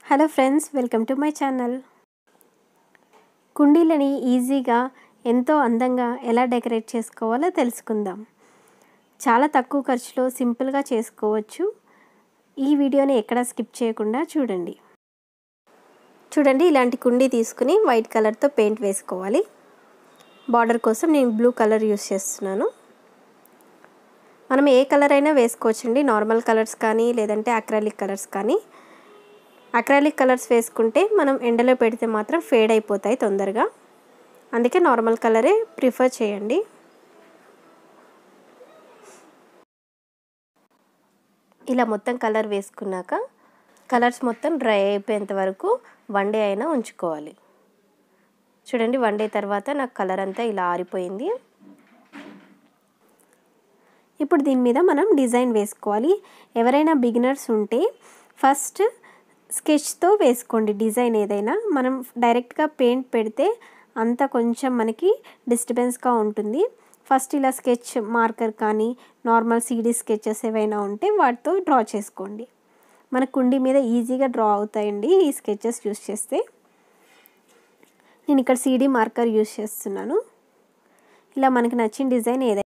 hello friends welcome to my channel కుండీలని ఈజీగా ఎంతో అందంగా ఎలా డెకరేట్ చేసుకోవాలో తెలుసుకుందాం చాలా తక్కువ ఖర్చులో సింపుల్గా చేసుకోవచ్చు ఈ వీడియోని ఎక్కడా స్కిప్ చేయకుండా చూడండి చూడండి ఇలాంటి కుండీ తీసుకుని వైట్ కలర్తో పెయింట్ వేసుకోవాలి బార్డర్ కోసం నేను బ్లూ కలర్ యూస్ చేస్తున్నాను మనం ఏ కలర్ అయినా వేసుకోవచ్చండి నార్మల్ కలర్స్ కానీ లేదంటే అక్రాలిక్ కలర్స్ కానీ అక్రాలిక్ కలర్స్ వేసుకుంటే మనం ఎండలో పెడితే మాత్రం ఫేడ్ అయిపోతాయి తొందరగా అందుకే నార్మల్ కలరే ప్రిఫర్ చేయండి ఇలా మొత్తం కలర్ వేసుకున్నాక కలర్స్ మొత్తం డ్రై అయిపోయేంత వరకు వన్ డే అయినా ఉంచుకోవాలి చూడండి వన్ డే తర్వాత నాకు కలర్ అంతా ఇలా ఆరిపోయింది ఇప్పుడు దీని మీద మనం డిజైన్ వేసుకోవాలి ఎవరైనా బిగినర్స్ ఉంటే ఫస్ట్ స్కెచ్తో వేసుకోండి డిజైన్ ఏదైనా మనం డైరెక్ట్గా పెయింట్ పెడితే అంత కొంచెం మనకి డిస్టర్బెన్స్గా ఉంటుంది ఫస్ట్ ఇలా స్కెచ్ మార్కర్ కానీ నార్మల్ సీడీ స్కెచెస్ ఏవైనా ఉంటే వాటితో డ్రా చేసుకోండి మన కుండీ మీద ఈజీగా డ్రా అవుతాయండి ఈ స్కెచెస్ యూస్ చేస్తే నేను ఇక్కడ సీడీ మార్కర్ యూస్ చేస్తున్నాను ఇలా మనకి నచ్చిన డిజైన్ ఏదైనా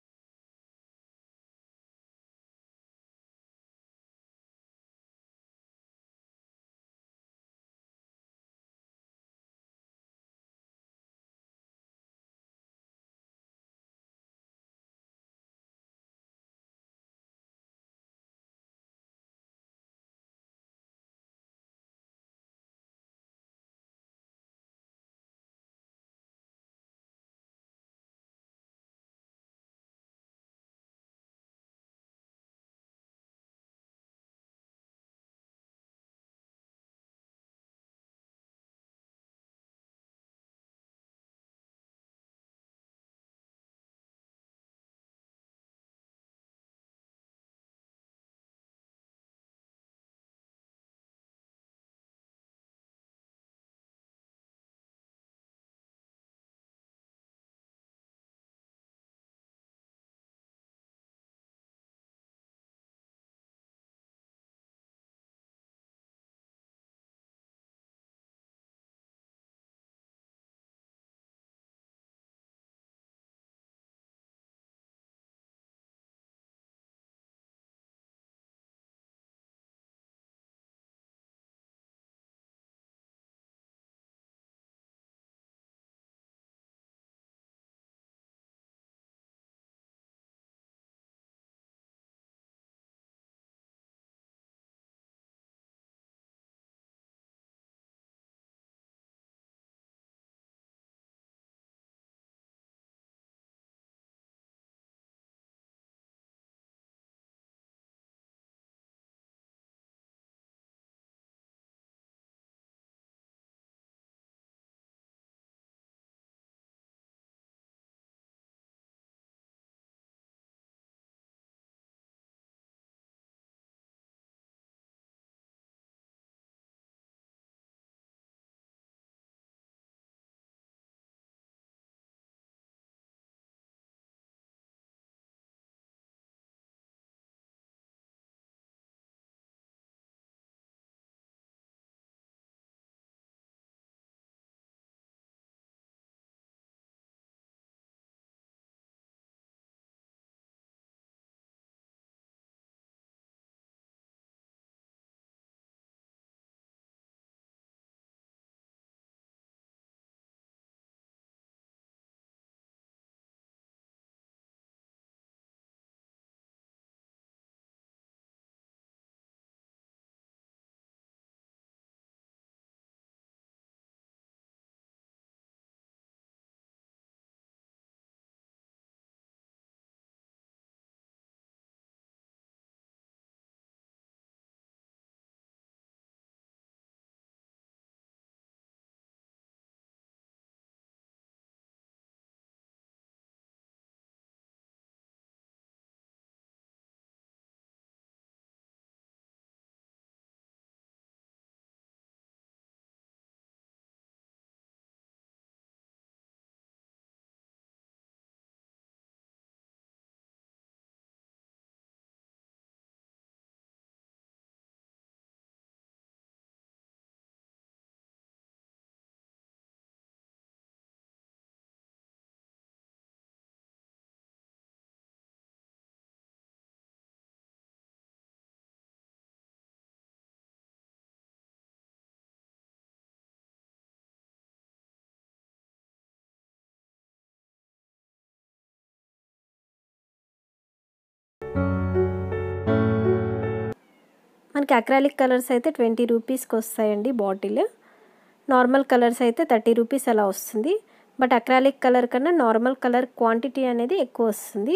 మనకి అక్రాలిక్ కలర్స్ అయితే ట్వంటీ రూపీస్కి వస్తాయండి బాటిల్ నార్మల్ కలర్స్ అయితే థర్టీ రూపీస్ అలా వస్తుంది బట్ అక్రాలిక్ కలర్ కన్నా నార్మల్ కలర్ క్వాంటిటీ అనేది ఎక్కువ వస్తుంది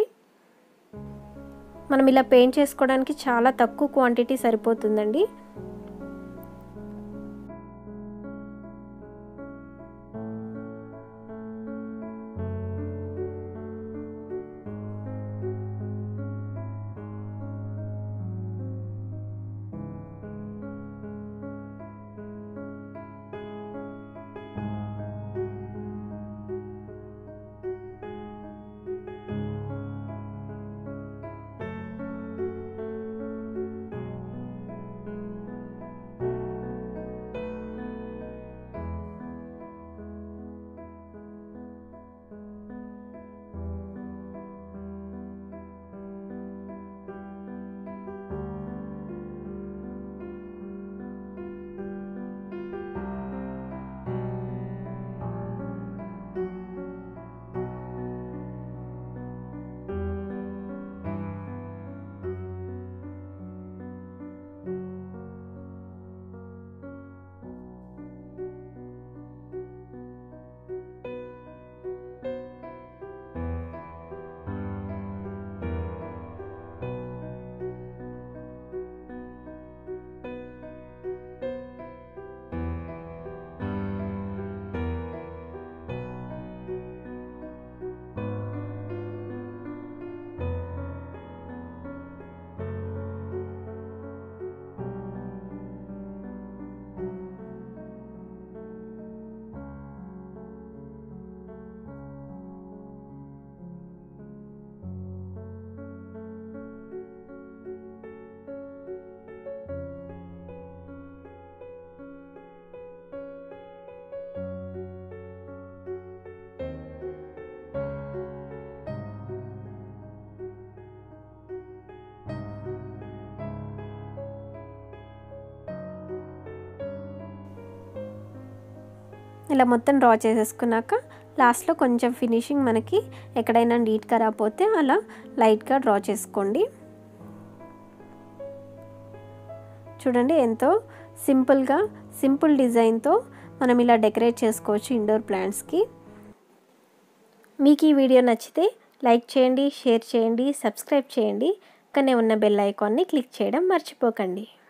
మనం ఇలా పెయింట్ చేసుకోవడానికి చాలా తక్కువ క్వాంటిటీ సరిపోతుందండి ఇలా మొత్తం డ్రా చేసేసుకున్నాక లాస్ట్లో కొంచెం ఫినిషింగ్ మనకి ఎక్కడైనా నీట్గా రాకపోతే అలా లైట్గా డ్రా చేసుకోండి చూడండి ఎంతో సింపుల్గా సింపుల్ డిజైన్తో మనం ఇలా డెకరేట్ చేసుకోవచ్చు ఇండోర్ ప్లాంట్స్కి మీకు ఈ వీడియో నచ్చితే లైక్ చేయండి షేర్ చేయండి సబ్స్క్రైబ్ చేయండి పక్కనే ఉన్న బెల్ ఐకాన్ని క్లిక్ చేయడం మర్చిపోకండి